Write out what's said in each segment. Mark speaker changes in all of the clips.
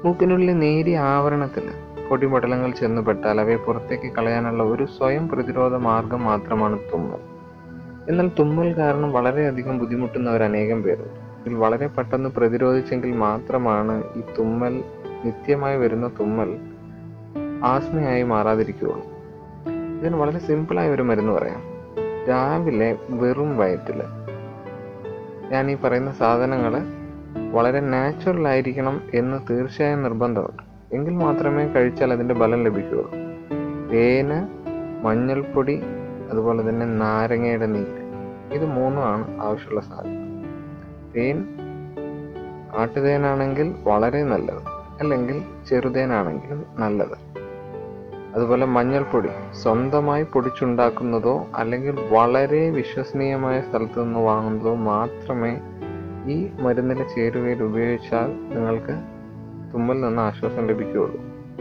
Speaker 1: മൂക്കിനുള്ളിലെ നേരിയ ആവരണത്തിൽ പൊടിപടലങ്ങൾ ചെന്നുപെട്ടാൽ അവയെ പുറത്തേക്ക് കളയാനുള്ള ഒരു സ്വയം പ്രതിരോധ മാർഗം മാത്രമാണ് തുമ്മൽ എന്നാൽ തുമ്മൽ കാരണം വളരെയധികം ബുദ്ധിമുട്ടുന്നവർ അനേകം പേരുണ്ട് ഇതിൽ വളരെ പെട്ടെന്ന് പ്രതിരോധിച്ചെങ്കിൽ മാത്രമാണ് ഈ തുമ്മൽ നിത്യമായി വരുന്ന തുമ്മൽ ആസ്മയായി മാറാതിരിക്കുകയുള്ളൂ ഇതിന് വളരെ സിമ്പിളായ ഒരു മരുന്ന് പറയാം രാവിലെ വെറും വയറ്റിൽ ഞാൻ ഈ പറയുന്ന സാധനങ്ങൾ വളരെ നാച്ചുറൽ ആയിരിക്കണം എന്ന് തീർച്ചയായും നിർബന്ധമുണ്ട് എങ്കിൽ മാത്രമേ കഴിച്ചാൽ അതിൻ്റെ ബലം ലഭിക്കുകയുള്ളൂ തേന് മഞ്ഞൾപ്പൊടി അതുപോലെ തന്നെ നാരങ്ങയുടെ നീര് ഇത് മൂന്നുമാണ് ആവശ്യമുള്ള സാധനം തേൻ കാട്ടുതേനാണെങ്കിൽ വളരെ നല്ലത് അല്ലെങ്കിൽ ചെറുതേനാണെങ്കിലും നല്ലത് അതുപോലെ മഞ്ഞൾപ്പൊടി സ്വന്തമായി പൊടിച്ചുണ്ടാക്കുന്നതോ അല്ലെങ്കിൽ വളരെ വിശ്വസനീയമായ സ്ഥലത്തു നിന്ന് വാങ്ങുന്നതോ മാത്രമേ ഈ മരുന്നിലെ ചേരുവയിൽ ഉപയോഗിച്ചാൽ നിങ്ങൾക്ക് തുമ്മൽ നിന്ന് ആശ്വാസം ലഭിക്കുകയുള്ളൂ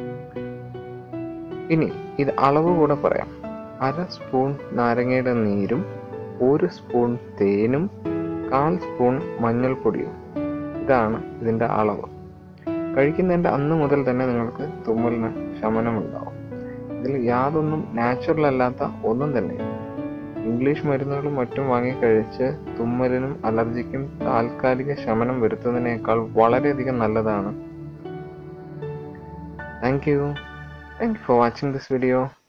Speaker 1: ഇനി ഇത് അളവ് കൂടെ പറയാം അര സ്പൂൺ നാരങ്ങയുടെ നീരും ഒരു സ്പൂൺ തേനും കാൽ സ്പൂൺ മഞ്ഞൾപ്പൊടിയും ഇതാണ് ഇതിൻ്റെ അളവ് കഴിക്കുന്നതിൻ്റെ അന്ന് മുതൽ തന്നെ നിങ്ങൾക്ക് തുമ്മലിന് ശമനമുണ്ടാവും ഇതിൽ യാതൊന്നും നാച്ചുറൽ അല്ലാത്ത ഒന്നും തന്നെ ഇംഗ്ലീഷ് മരുന്നുകളും മറ്റും വാങ്ങി കഴിച്ച് തുമ്മലിനും അലർജിക്കും താൽക്കാലിക ശമനം വരുത്തുന്നതിനേക്കാൾ വളരെയധികം നല്ലതാണ് thank you thank you for watching this video